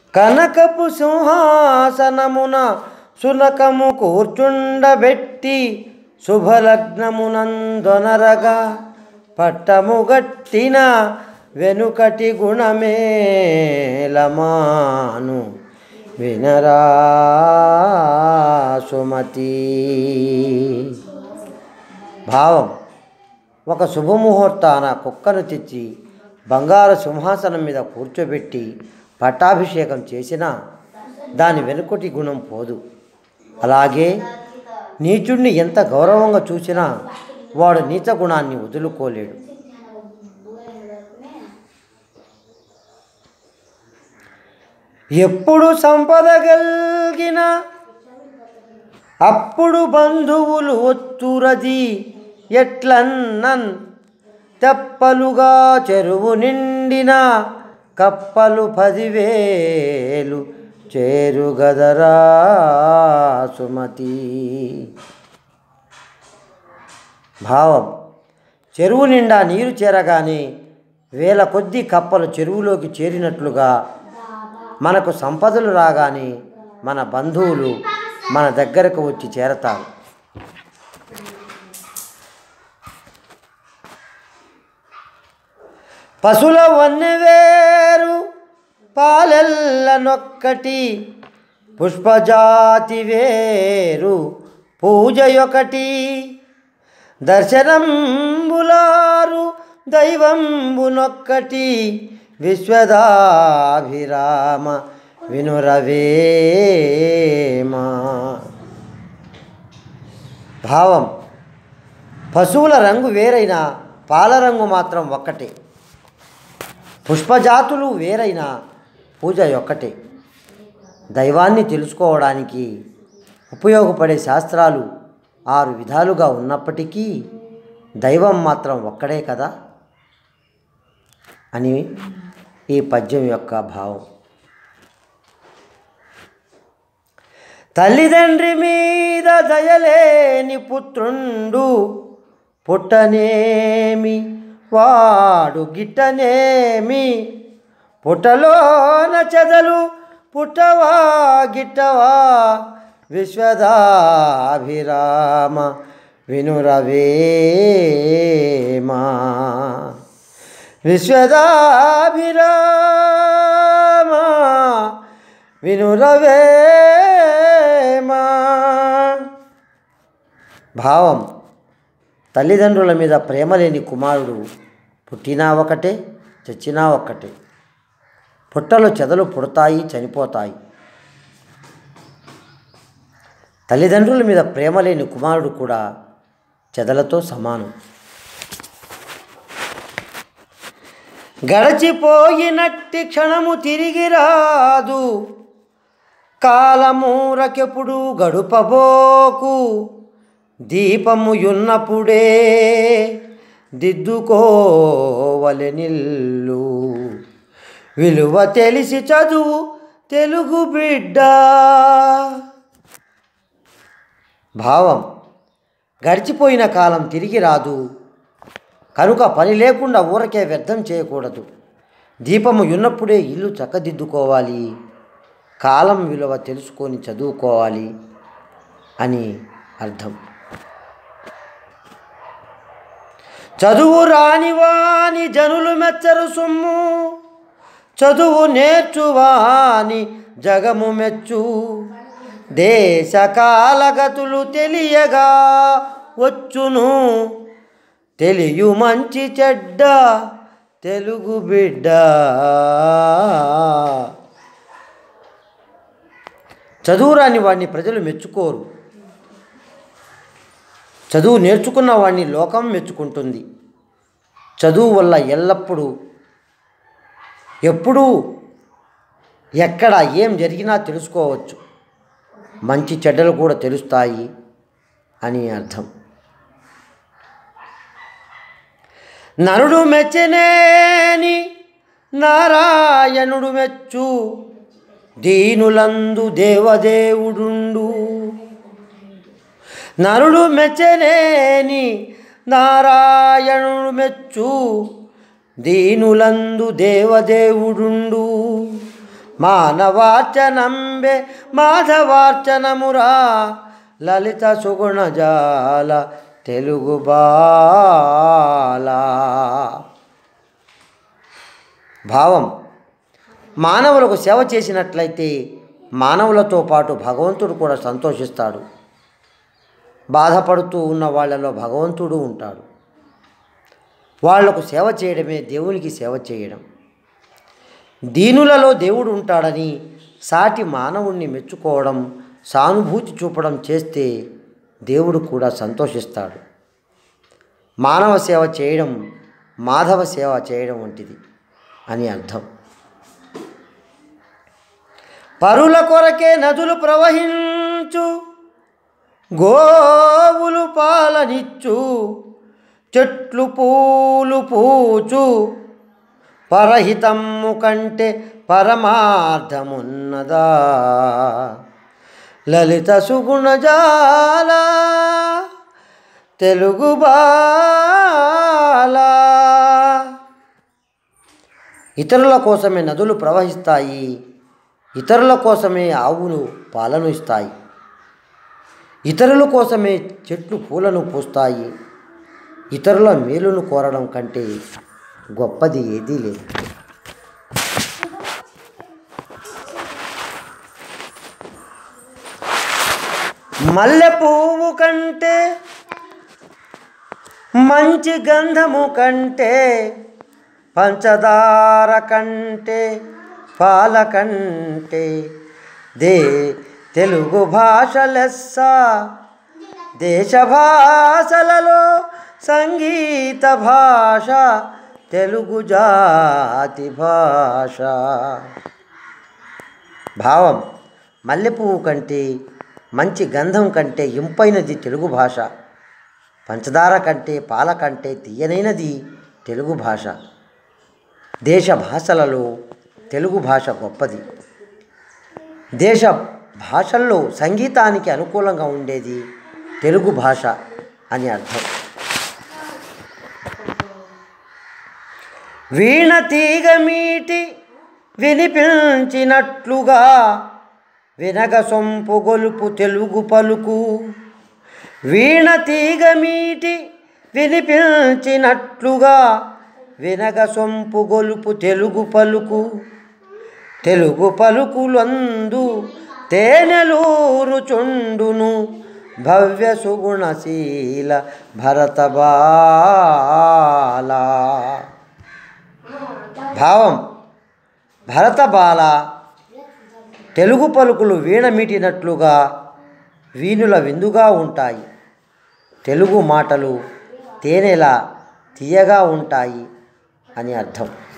కనకపు సింహాసనమున సునకము కూర్చుండబెట్టి శుభలగ్నమునందొనరగా పట్టము గట్టిన వెనుకటి గుణమేలమాను వినరా సుమతి భావం ఒక శుభముహూర్తాన కుక్కను తెచ్చి బంగారు సింహాసనం మీద కూర్చోబెట్టి పట్టాభిషేకం చేసినా దాని వెనుకటి గుణం పోదు అలాగే నీచుణ్ణి ఎంత గౌరవంగా చూసినా వాడు నీచ గుణాన్ని వదులుకోలేడు ఎప్పుడు సంపద కలిగిన అప్పుడు బంధువులు ఒత్తురది ఎట్లన్నన్ తెప్పలుగా చెరువు నిండిన కప్పలు పదివేలు చేరుగదరా సుమతి భావం చెరువు నిండా నీరు చేరగానే వేల కొద్ది కప్పలు చెరువులోకి చేరినట్లుగా మనకు సంపదలు రాగానే మన బంధువులు మన దగ్గరకు వచ్చి చేరతారు పశుల వన్నె వేరు పాలెల్లనొక్కటి పుష్పజాతి వేరు పూజయొకటి దర్శనంబులారు దైవంబునొక్కటి విశ్వదాభిరామ వినురవేమా భావం పశువుల రంగు వేరైన పాల రంగు మాత్రం ఒక్కటే పుష్పజాతులు వేరైన పూజ ఒక్కటే దైవాన్ని తెలుసుకోవడానికి ఉపయోగపడే శాస్త్రాలు ఆరు విధాలుగా ఉన్నప్పటికీ దైవం మాత్రం ఒక్కడే కదా అని ఈ పద్యం యొక్క భావం తల్లిదండ్రి మీద దయలేని పుత్రుండు పుట్టనేమి వాడు గిట్టనేమి పుట్టలోన చెదలు పుట్టవా గిట్టవా విశ్వదాభిరామ వినురవేమా విశ్వదాభిరామ వినురవేమా భావం తల్లిదండ్రుల మీద ప్రేమ లేని కుమారుడు పుట్టినా ఒకటే చచ్చినా ఒక్కటే పుట్టలో చెదలు పుడతాయి చనిపోతాయి తల్లిదండ్రుల మీద ప్రేమ లేని కుమారుడు కూడా చెదలతో సమానం గడచిపోయినట్టి క్షణము తిరిగి రాదు కాలమూరకెప్పుడు గడుపబోకు దీపము యున్నప్పుడే దిద్దుకోవలె నిల్లు విలువ తెలిసి చదువు తెలుగు బిడ్డ భావం గడిచిపోయిన కాలం తిరిగి రాదు కనుక పని లేకుండా ఊరకే వ్యర్థం చేయకూడదు దీపము ఉన్నప్పుడే ఇల్లు చక్కదిద్దుకోవాలి కాలం విలువ తెలుసుకొని చదువుకోవాలి అని అర్థం చదువు రానివాని జనులు మెచ్చరు సొమ్ము చదువు నేర్చువాని జగము మెచ్చు దేశ కాలగతులు తెలియగా వచ్చును తెలియు మంచి చెడ్డ తెలుగు బిడ్డ చదువురాని వాడిని ప్రజలు మెచ్చుకోరు చదువు నేర్చుకున్న వాడిని లోకం మెచ్చుకుంటుంది చదువు వల్ల ఎల్లప్పుడూ ఎప్పుడూ ఎక్కడ ఏం జరిగినా తెలుసుకోవచ్చు మంచి చెడ్డలు కూడా తెలుస్తాయి అని అర్థం నరుడు మెచ్చనేని నారాయణుడు మెచ్చు దీనులందు దేవదేవుడుండు నరుడు మెచ్చనేని నారాయణుడు మెచ్చు దీనులందు దేవదేవుడుండు మానవార్చనంబే మాధవార్చనమురా లలిత సుగుణజాల తెలుగు బాల భావం మానవులకు సేవ చేసినట్లయితే మానవులతో పాటు భగవంతుడు కూడా సంతోషిస్తాడు బాధపడుతూ ఉన్న వాళ్ళలో భగవంతుడు ఉంటాడు వాళ్లకు సేవ చేయడమే దేవునికి సేవ చేయడం దీనులలో దేవుడు ఉంటాడని సాటి మానవుణ్ణి మెచ్చుకోవడం సానుభూతి చూపడం చేస్తే దేవుడు కూడా సంతోషిస్తాడు మానవ సేవ చేయడం మాధవ సేవ చేయడం వంటిది అని అర్థం పరుల కొరకే నదులు ప్రవహించు గోవులు పాలనిచ్చు చెట్లు పూలు పూచు పరహితమ్ము కంటే పరమార్థమున్నదా లలిత సుగుణజాల తెలుగు బాల ఇతరుల కోసమే నదులు ప్రవహిస్తాయి ఇతరుల కోసమే ఆవులు పాలను ఇస్తాయి ఇతరుల కోసమే చెట్లు పూలను పూస్తాయి ఇతరుల మేలును కోరడం కంటే గొప్పది ఏదీ లేదు మల్లె పువ్వు కంటే మంచి గంధము కంటే పంచదార కంటే పాల కంటే దే తెలుగు భాష లెస్స దేశ భాషలలో సంగీత భాష తెలుగు జాతి భాష భావం మల్లెపువ్వు కంటే మంచి గంధం కంటే ఇంపైనది తెలుగు భాష పంచదార కంటే పాల కంటే తీయనైనది తెలుగు భాష దేశ భాషలలో తెలుగు భాష గొప్పది దేశ భాషల్లో సంగీతానికి అనుకూలంగా ఉండేది తెలుగు భాష అని అర్థం వీణ తీగ మీటి వినిపించినట్లుగా వినగ సొంపు గొలుపు తెలుగు పలుకు వీణ తీగ మీటి వినిపించినట్లుగా వినగ సొంపు గొలుపు తెలుగు పలుకు తెలుగు పలుకులందు తేనెలూరుచుండును భవ్య సుగుణశీల భరత బాల భావం భరత బాల తెలుగు పలుకులు వీణ మీటినట్లుగా వీణుల విందుగా ఉంటాయి తెలుగు మాటలు తేనెలా తీయగా ఉంటాయి అని అర్థం